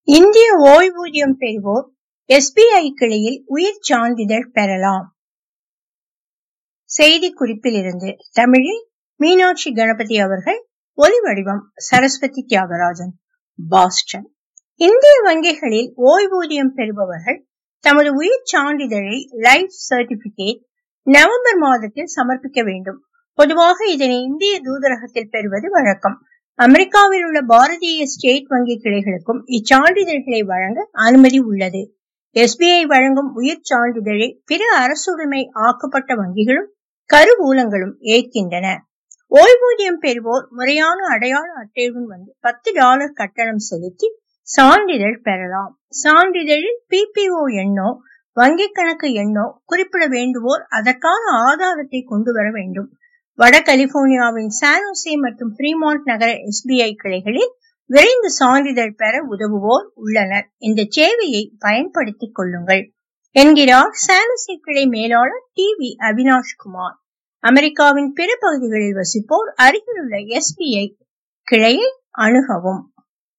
இந்திய ஓய்வூதியம் பெறுவோர் எஸ்பிஐ கிளையில் உயிர் சான்றிதழ் பெறலாம் செய்திக்குறிப்பிலிருந்து தமிழில் மீனாட்சி கணபதி அவர்கள் ஒலிவடிவம் சரஸ்வதி தியாகராஜன் பாஸ்டன் இந்திய வங்கிகளில் ஓய்வூதியம் பெறுபவர்கள் தமது உயிர் சான்றிதழை லைஃப் சர்டிபிகேட் நவம்பர் மாதத்தில் சமர்ப்பிக்க வேண்டும் பொதுவாக இதனை இந்திய தூதரகத்தில் பெறுவது வழக்கம் அமெரிக்காவில் உள்ள பாரதிய ஸ்டேட் வங்கி கிளைகளுக்கும் இச்சான்றிதழ்களை வழங்க அனுமதி உள்ளது எஸ்பிஐ வழங்கும் உயிர் சான்றிதழை பிற அரசுடைமை ஆக்கப்பட்ட வங்கிகளும் கருவூலங்களும் ஏற்கின்றன ஓய்வூதியம் பெறுவோர் முறையான அடையாள அட்டையுடன் வந்து பத்து டாலர் கட்டணம் செலுத்தி சான்றிதழ் பெறலாம் சான்றிதழில் பிபிஓ எண்ணோ வங்கி கணக்கு எண்ணோ குறிப்பிட வேண்டுவோர் அதற்கான ஆதாரத்தை கொண்டு வர வேண்டும் வட கலிபோர்னியாவின் சானோசே மற்றும் ஃப்ரீமாண்ட் நகர எஸ்பிஐ கிளைகளில் விரைந்து சான்றிதழ் பெற உதவுவோர் உள்ளனர் இந்த சேவையை பயன்படுத்திக் கொள்ளுங்கள் என்கிறார் சானோசே கிளை மேலாளர் டி வி அவினாஷ் குமார் அமெரிக்காவின் பிற பகுதிகளில் வசிப்போர் அருகிலுள்ள எஸ்பிஐ கிளையை அணுகவும்